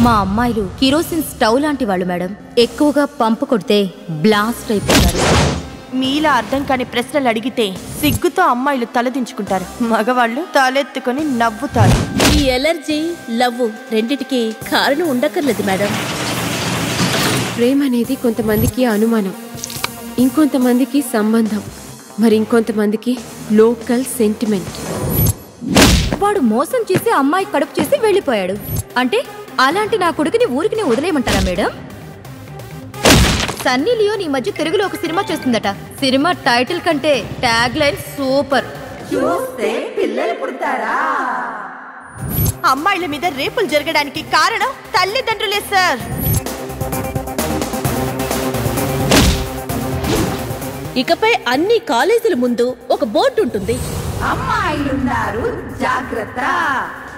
మా అమ్మాయిలు kerosene stove లాంటి వాళ్ళు మేడం ఎక్కువగా పంపు కొడితే బ్లాస్ట్ అయిపోతారు మీలా అర్థం కాని ప్రశ్నలు అడిగితే సిగ్గుతో అమ్మాయిలు తలదించుకుంటారు మగవాళ్ళు తలెత్తుకొని నవ్వుతారు ఈ ఎలర్జీ లవ్ రెండిటికి కారణం ఉండక్కర్లేదు మేడం ప్రేమ అనేది కొంతమందికి అనుమానం ఇంకొంతమందికి సంబంధం మరి ఇంకొంతమందికి లోకల్ సెంటిమెంట్ వాడు మోసం చేసి అమ్మాయి కడుపు చేసి వెళ్ళిపోయాడు అంటే అలాంటి నా కొడుకుని ఊరికి వదిలేయమంటారా మేడం సన్నీ లియోన్ ఈ మధ్య తెలుగులో ఒక సినిమా చేస్తుందట సినిమా టైటిల్ కంటే ట్యాగ్ లైన్ సూపర్ అమ్మాయిల మీద రేపులు జరగడానికి కారణం తల్లిదండ్రులే సార్ ఇకపై అన్ని కాలేజీల ముందు ఒక బోర్డు ఉంటుంది అమ్మాయిలున్నారు జాగ్రత్త